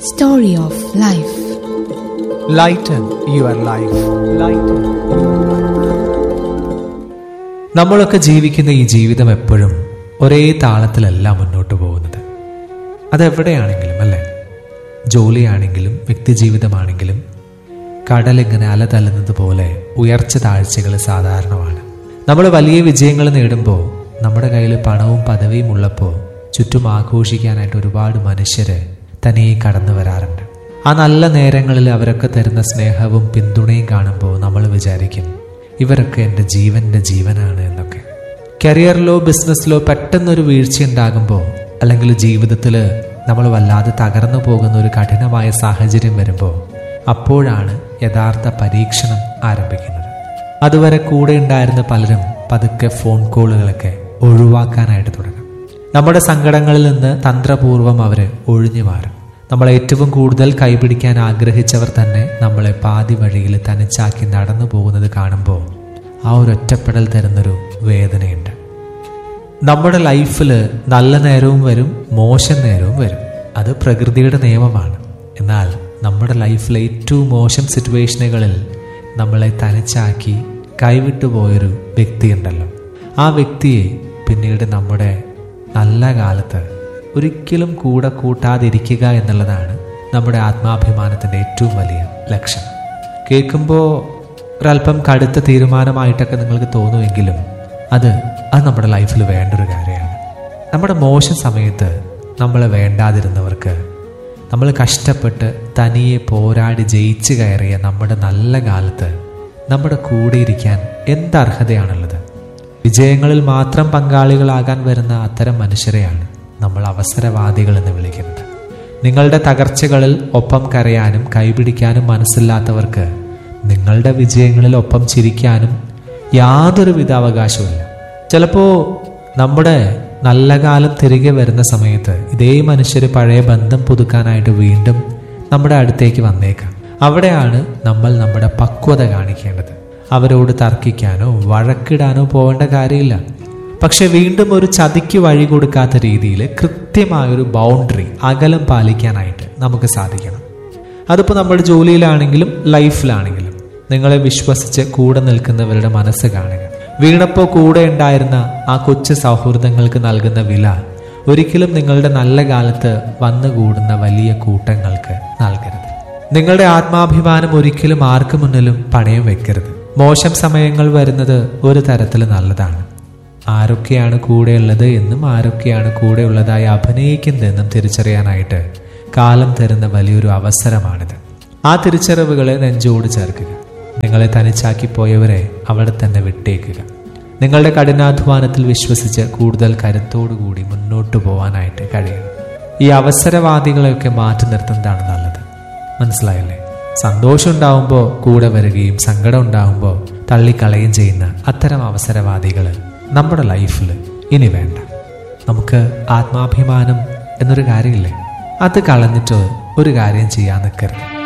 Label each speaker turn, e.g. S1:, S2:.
S1: Story of Life.
S2: Lighten your life. Lighten. നമ്മളൊക്കെ ജീവിക്കുന്ന ഈ ജീവിതം എപ്പോഴും ഒരേ താളത്തിലല്ല മുന്നോട്ട് പോകുന്നത് അതെവിടെയാണെങ്കിലും അല്ലേ ജോലിയാണെങ്കിലും വ്യക്തിജീവിതമാണെങ്കിലും കടലിങ്ങനെ അല തല്ലുന്നത് പോലെ ഉയർച്ച താഴ്ചകൾ സാധാരണമാണ് നമ്മൾ വലിയ വിജയങ്ങൾ നേടുമ്പോൾ നമ്മുടെ കയ്യിൽ പണവും പദവിയും ഉള്ളപ്പോൾ ചുറ്റും ആഘോഷിക്കാനായിട്ട് ഒരുപാട് മനുഷ്യര് തനിയെ കടന്നു വരാറുണ്ട് ആ നല്ല നേരങ്ങളിൽ അവരൊക്കെ തരുന്ന സ്നേഹവും പിന്തുണയും കാണുമ്പോൾ നമ്മൾ വിചാരിക്കും ഇവരൊക്കെ എൻ്റെ ജീവന്റെ ജീവനാണ് എന്നൊക്കെ കരിയറിലോ ബിസിനസ്സിലോ പെട്ടെന്നൊരു വീഴ്ച ഉണ്ടാകുമ്പോൾ അല്ലെങ്കിൽ ജീവിതത്തിൽ നമ്മൾ വല്ലാതെ തകർന്നു പോകുന്ന ഒരു കഠിനമായ സാഹചര്യം വരുമ്പോൾ അപ്പോഴാണ് യഥാർത്ഥ പരീക്ഷണം ആരംഭിക്കുന്നത് അതുവരെ കൂടെ ഉണ്ടായിരുന്ന പലരും പതുക്കെ ഫോൺ കോളുകളൊക്കെ ഒഴിവാക്കാനായിട്ട് തുടങ്ങും നമ്മുടെ സങ്കടങ്ങളിൽ നിന്ന് തന്ത്രപൂർവ്വം അവര് ഒഴിഞ്ഞു മാറും നമ്മൾ ഏറ്റവും കൂടുതൽ കൈപിടിക്കാൻ ആഗ്രഹിച്ചവർ തന്നെ നമ്മളെ പാതി വഴിയിൽ തനിച്ചാക്കി നടന്നു പോകുന്നത് കാണുമ്പോൾ ആ ഒരു ഒറ്റപ്പെടൽ തരുന്നൊരു വേദനയുണ്ട് നമ്മുടെ ലൈഫിൽ നല്ല നേരവും വരും മോശം നേരവും വരും അത് പ്രകൃതിയുടെ നിയമമാണ് എന്നാൽ നമ്മുടെ ലൈഫിലെ ഏറ്റവും മോശം സിറ്റുവേഷനുകളിൽ നമ്മളെ തനിച്ചാക്കി കൈവിട്ടു പോയൊരു വ്യക്തിയുണ്ടല്ലോ ആ വ്യക്തിയെ പിന്നീട് നമ്മുടെ നല്ല കാലത്ത് ഒരിക്കലും കൂടെ കൂട്ടാതിരിക്കുക എന്നുള്ളതാണ് നമ്മുടെ ആത്മാഭിമാനത്തിൻ്റെ ഏറ്റവും വലിയ ലക്ഷ്യം കേൾക്കുമ്പോൾ ഒരല്പം കടുത്ത തീരുമാനമായിട്ടൊക്കെ നിങ്ങൾക്ക് തോന്നുമെങ്കിലും അത് അത് നമ്മുടെ ലൈഫിൽ വേണ്ട ഒരു കാര്യമാണ് നമ്മുടെ മോശം സമയത്ത് നമ്മളെ വേണ്ടാതിരുന്നവർക്ക് നമ്മൾ കഷ്ടപ്പെട്ട് തനിയെ പോരാടി ജയിച്ചു കയറിയ നമ്മുടെ നല്ല കാലത്ത് നമ്മുടെ കൂടെ ഇരിക്കാൻ എന്ത് അർഹതയാണുള്ളത് വിജയങ്ങളിൽ മാത്രം പങ്കാളികളാകാൻ വരുന്ന അത്തരം മനുഷ്യരെയാണ് നമ്മൾ അവസരവാദികൾ എന്ന് വിളിക്കുന്നത് നിങ്ങളുടെ തകർച്ചകളിൽ ഒപ്പം കരയാനും കൈപിടിക്കാനും മനസ്സില്ലാത്തവർക്ക് നിങ്ങളുടെ വിജയങ്ങളിൽ ഒപ്പം ചിരിക്കാനും യാതൊരുവിധ അവകാശവുമില്ല ചിലപ്പോൾ നമ്മുടെ നല്ല കാലം തിരികെ വരുന്ന സമയത്ത് ഇതേ മനുഷ്യർ പഴയ ബന്ധം പുതുക്കാനായിട്ട് വീണ്ടും നമ്മുടെ അടുത്തേക്ക് വന്നേക്കാം അവിടെയാണ് നമ്മൾ നമ്മുടെ പക്വത കാണിക്കേണ്ടത് അവരോട് തർക്കിക്കാനോ വഴക്കിടാനോ പോകേണ്ട കാര്യമില്ല പക്ഷെ വീണ്ടും ഒരു ചതിക്ക് വഴി കൊടുക്കാത്ത രീതിയിൽ കൃത്യമായൊരു ബൗണ്ടറി അകലം പാലിക്കാനായിട്ട് നമുക്ക് സാധിക്കണം അതിപ്പോൾ നമ്മുടെ ജോലിയിലാണെങ്കിലും ലൈഫിലാണെങ്കിലും നിങ്ങളെ വിശ്വസിച്ച് കൂടെ നിൽക്കുന്നവരുടെ മനസ്സ് കാണുക വീണപ്പോൾ കൂടെ ഉണ്ടായിരുന്ന ആ കൊച്ചു സൗഹൃദങ്ങൾക്ക് നൽകുന്ന വില ഒരിക്കലും നിങ്ങളുടെ നല്ല കാലത്ത് വന്നുകൂടുന്ന വലിയ കൂട്ടങ്ങൾക്ക് നൽകരുത് നിങ്ങളുടെ ആത്മാഭിമാനം ഒരിക്കലും ആർക്കു മുന്നിലും പണയം വെക്കരുത് മോശം സമയങ്ങൾ വരുന്നത് ഒരു തരത്തിൽ നല്ലതാണ് ആരൊക്കെയാണ് കൂടെയുള്ളത് എന്നും ആരൊക്കെയാണ് കൂടെയുള്ളതായി അഭിനയിക്കുന്നതെന്നും തിരിച്ചറിയാനായിട്ട് കാലം തരുന്ന വലിയൊരു അവസരമാണിത് ആ തിരിച്ചറിവുകളെ നെഞ്ചോട് ചേർക്കുക നിങ്ങളെ തനിച്ചാക്കി പോയവരെ അവിടെ തന്നെ വിട്ടേക്കുക നിങ്ങളുടെ കഠിനാധ്വാനത്തിൽ വിശ്വസിച്ച് കൂടുതൽ കരുത്തോടുകൂടി മുന്നോട്ട് പോകാനായിട്ട് കഴിയണം ഈ അവസരവാദികളെയൊക്കെ മാറ്റി നിർത്തുന്നതാണ് നല്ലത് മനസ്സിലായല്ലേ സന്തോഷം ഉണ്ടാവുമ്പോൾ കൂടെ വരികയും സങ്കടം ഉണ്ടാവുമ്പോൾ തള്ളിക്കളയുകയും ചെയ്യുന്ന അത്തരം അവസരവാദികൾ നമ്മുടെ ലൈഫിൽ ഇനി വേണ്ട നമുക്ക് ആത്മാഭിമാനം എന്നൊരു കാര്യമില്ലേ അത് കളഞ്ഞിട്ട് ഒരു കാര്യം ചെയ്യാൻ നിൽക്കരുത്